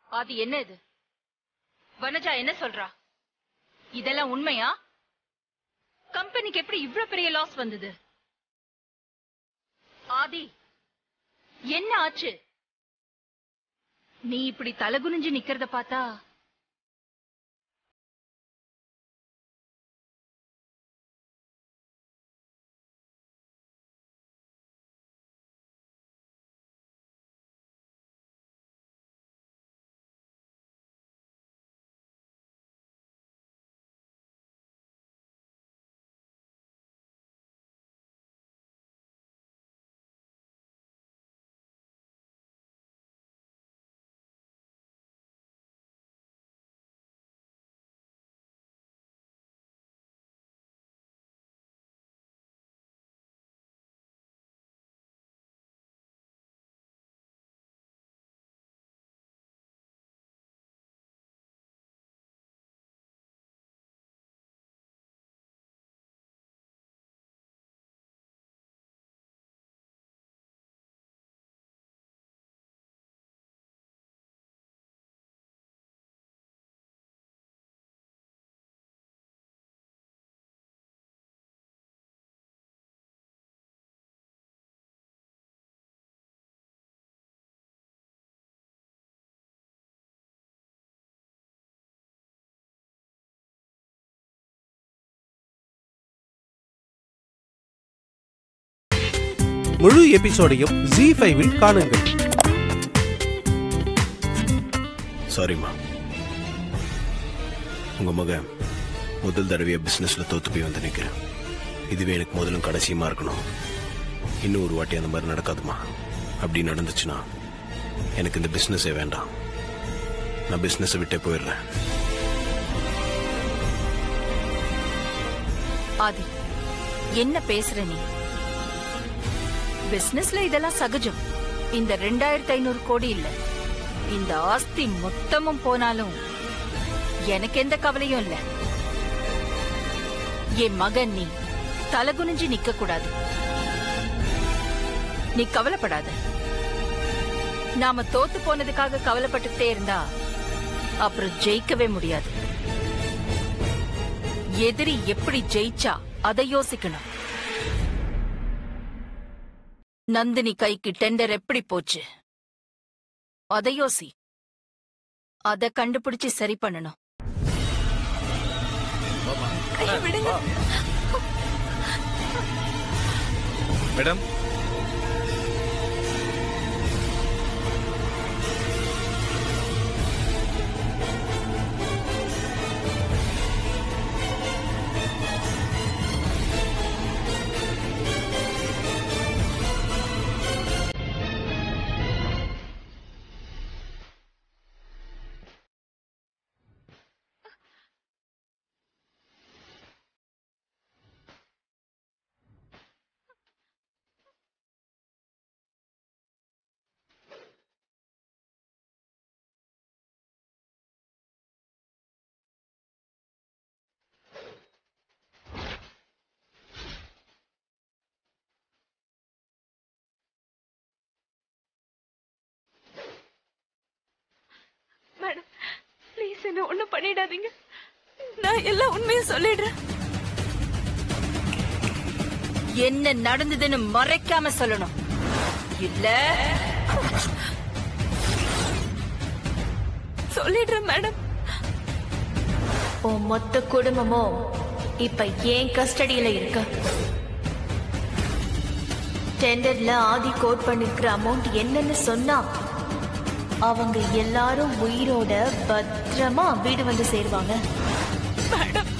அது என்ன இது வனஜா என்ன சொல்றா இதெல்லாம் உண்மையா கம்பெனிக்கு எப்படி இவ்ளோ பெரிய லாஸ் வந்தது ஆதி என்ன ஆச்சு நீ இப்படி தலகுனிஞ்சு நிக்கிறத பார்த்தா முழு எபிசோடையும் ஜி ஃபைவில் காணுங்கள் சாரிம்மா உங்க மகன் முதல் தடவையா பிசினஸ்ல தோத்து போய் வந்து நிக்கிறேன் இதுவே எனக்கு முதலும் கடைசியுமா இருக்கணும் இன்னும் ஒரு வாட்டி அந்த மாதிரி நடக்காதுமா அப்படி நடந்துச்சுன்னா எனக்கு இந்த பிசினஸே வேண்டாம் நான் பிசினஸை விட்டே போயிடுறேன் ஆதி என்ன பேசுற நீ பிசினஸ்ல இதெல்லாம் சகஜம் இந்த ரெண்டாயிரத்தி ஐநூறு கோடி இல்ல இந்த ஆஸ்தி மொத்தமும் போனாலும் எனக்கு எந்த கவலையும் இல்ல என் மகன் நீ தலகுனிஞ்சு நிக்க கூடாது நீ கவலைப்படாத நாம தோத்து போனதுக்காக கவலைப்பட்டுட்டே இருந்தா அப்புறம் ஜெயிக்கவே முடியாது எதிரி எப்படி ஜெயிச்சா அதை யோசிக்கணும் நந்தினி கைக்கு டெண்டர் எப்படி போச்சு அதை யோசி அத கண்டுபிடிச்சு சரி பண்ணணும் கையை விடுங்க. மேடம் மேடம் ப்ளீஸ் என்ன ஒண்ணும் பண்ணிடாதீங்க நான் எல்லா உண்மையும் சொல்லிடுறேன் என்ன நடந்ததுன்னு மறைக்காம சொல்லணும் இல்ல சொல்லிடுறேன் மேடம் உன் மொத்த குடும்பமும் இப்ப ஏன் கஸ்டடியில இருக்கு டெண்டர்ல ஆதி கோட் பண்ணிருக்கிற அமௌண்ட் என்னன்னு சொன்னா அவங்க எல்லாரும் உயிரோட பத்திரமா வீடு வந்து சேருவாங்க மேடம்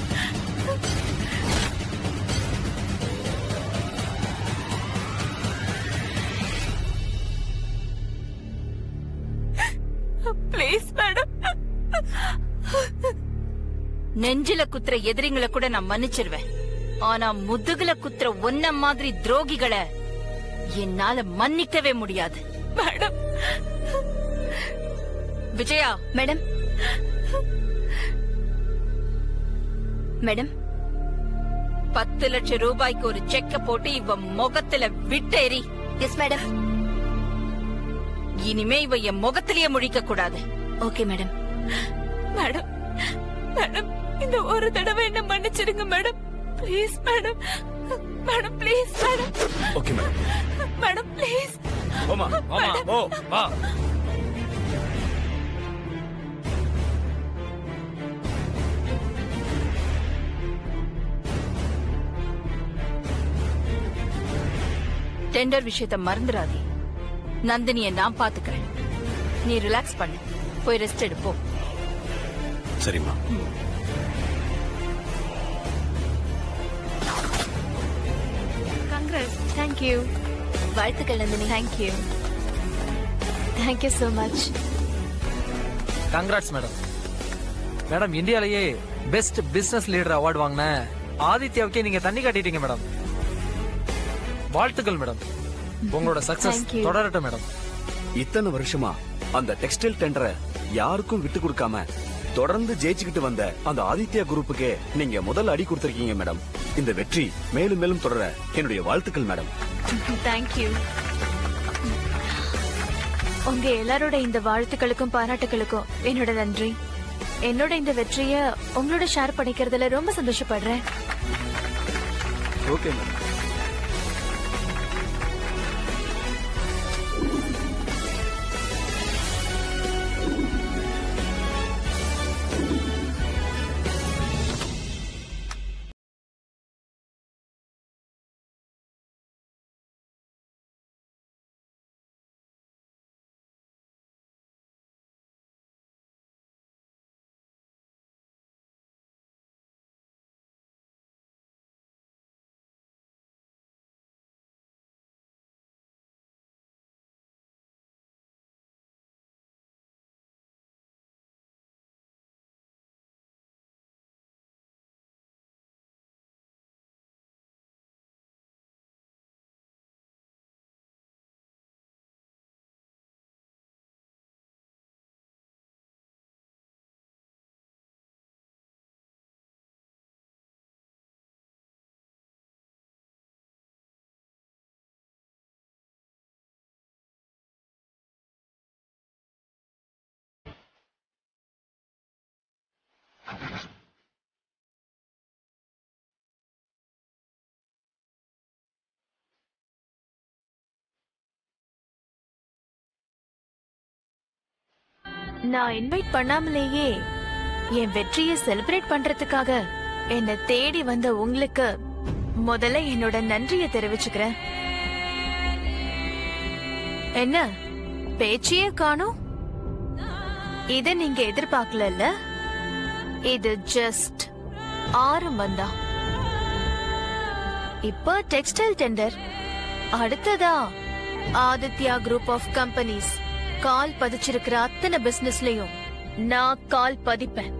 ப்ளீஸ் மேடம் நெஞ்சில குத்துற எதிரிங்களை கூட நான் மன்னிச்சிருவேன் ஆனா முதுகுல குத்துற ஒன்ன மாதிரி துரோகிகளை என்னால மன்னிக்கவே முடியாது மேடம் விஜயா மேடம் மேடம் பத்து லட்சம் ரூபாய்க்கு ஒரு செக்க போட்டு இவ முகத்துல விட்டேறி எஸ் மேடம் இனிமே இவ என் முகத்திலேயே முழிக்க கூடாது ஓகே மேடம் மேடம் மேடம் இந்த ஒரு தடவை என்ன மன்னிச்சிடுங்க madam please madam madam please madam okay madam madam please ஓமா மாமா ஓ வா டெண்டர் விஷயத்த மறந்துடாதே நந்தினிய நான் பாத்துக்கிறேன் நீ ரிலாக்ஸ் பண்ணு போய் ரெஸ்ட் எடுப்போம் சரிம்மா கங்க்ரஸ் தேங்க்யூ வாழ்த்துக்கள் Nandini thank you thank you so much congrats madam madam இந்தியாலயே பெஸ்ட் பிசினஸ் லீடர் அவார்டு வாங்கின ஆதித்யாவுக்கே நீங்க தண்ணி காட்டிட்டீங்க மேடம் வாழ்த்துக்கள் மேடம் உங்களோட சக்சஸ் Thank you. தொடரட்டும் மேடம் இத்தனை வருஷமா அந்த டெக்ஸ்டைல் டெண்டரை யாருக்கும் விட்டு கொடுக்காம தொடர்ந்து ஜெயிச்சுக்கிட்டு வந்த அந்த ஆதித்யா குரூப்புக்கே நீங்க முதல் அடி கொடுத்திருக்கீங்க மேடம் இந்த வெற்றி மேலும் மேலும் தொடர என்னுடைய வாழ்த்துக்கள் மேடம் தேங்க்யூ உங்க எல்லாரோட இந்த வாழ்த்துக்களுக்கும் பாராட்டுகளுக்கும் என்னோட நன்றி என்னோட இந்த வெற்றிய உங்களோட ஷேர் பண்ணிக்கிறதுல ரொம்ப சந்தோஷப்படுறேன் ஓகே மேடம் நான் இன்வைட் பண்ணாமலேயே என் வெற்றியை செலிப்ரேட் பண்றதுக்காக என்னை தேடி வந்த உங்களுக்கு முதல்ல என்னோட நன்றியை தெரிவிச்சுக்கிறேன் என்ன பேச்சையே காணும் இத நீங்க எதிர்பார்க்கல இது ஜஸ்ட் ஆரம்பம் தான் இப்ப டெக்ஸ்டைல் டெண்டர் அடுத்ததா ஆதித்யா குரூப் ஆஃப் கம்பெனிஸ் கால் பதிச்சிருக்கிற அத்தனை பிசினஸ்லயும் நான் கால் பதிப்பேன்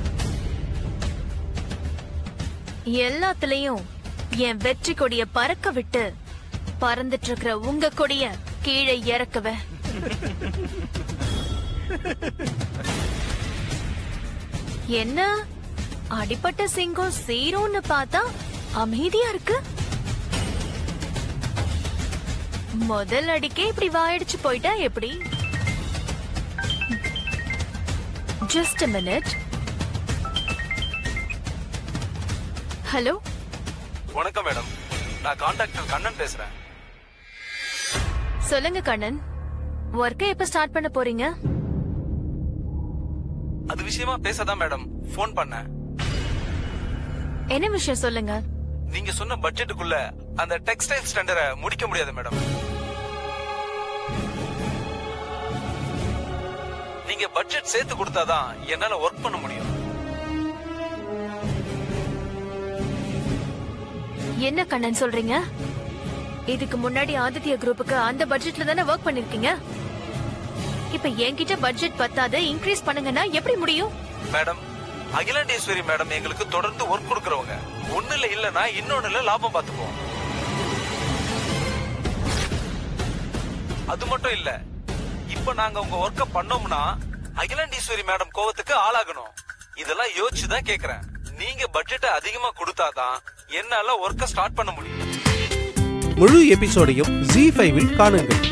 எல்லாத்துலயும் என் வெற்றி கொடிய பறக்க விட்டு பறந்துட்டு இருக்கிற உங்க கொடிய கீழே இறக்குவேன் என்ன அடிப்பட்ட சிங்கம் சீரோன்னு பார்த்தா அமைதியா இருக்கு முதல் அடிக்கே இப்படி வாயடிச்சு போயிட்டா எப்படி ஜஸ்ட் மினிட் ஹலோ வணக்கம் மேடம் நான் கான்ட்ராக்டர் கண்ணன் பேசுறேன் சொல்லுங்க கண்ணன் ஒர்க்கை எப்ப ஸ்டார்ட் பண்ண போறீங்க அது விஷயமா பேசதான் மேடம் ஃபோன் பண்ணேன் என்ன விஷயம் சொல்லுங்க நீங்க சொன்ன பட்ஜெட்டுக்குள்ள அந்த டெக்ஸ்டைல் ஸ்டாண்டரை முடிக்க முடியாது மேடம் நீங்க பட்ஜெட் சேர்த்து கொடுத்தாதான் என்னால ஒர்க் பண்ண முடியும் என்ன கண்ணன் சொல்றீங்க இதுக்கு முன்னாடி ஆதித்ய குரூப்புக்கு அந்த பட்ஜெட்ல தானே ஒர்க் பண்ணிருக்கீங்க இப்ப என்கிட்ட பட்ஜெட் பத்தாத இன்க்ரீஸ் பண்ணுங்கன்னா எப்படி முடியும் மேடம் அகிலாண்டேஸ்வரி மேடம் எங்களுக்கு தொடர்ந்து ஒர்க் கொடுக்கறவங்க ஒண்ணுல இல்லனா இன்னொன்னுல லாபம் பார்த்துக்குவோம் அது மட்டும் இல்ல இப்ப நாங்க உங்க ஒர்க்க பண்ணோம்னா அகிலாண்டீஸ்வரி மேடம் கோவத்துக்கு ஆளாகணும் இதெல்லாம் யோசிச்சு தான் கேக்குறேன் நீங்க பட்ஜெட்டை அதிகமா கொடுத்தாதான் என்னால ஒர்க்க ஸ்டார்ட் பண்ண முடியும் முழு எபிசோடையும் ஜி ஃபைவில் காணுங்கள்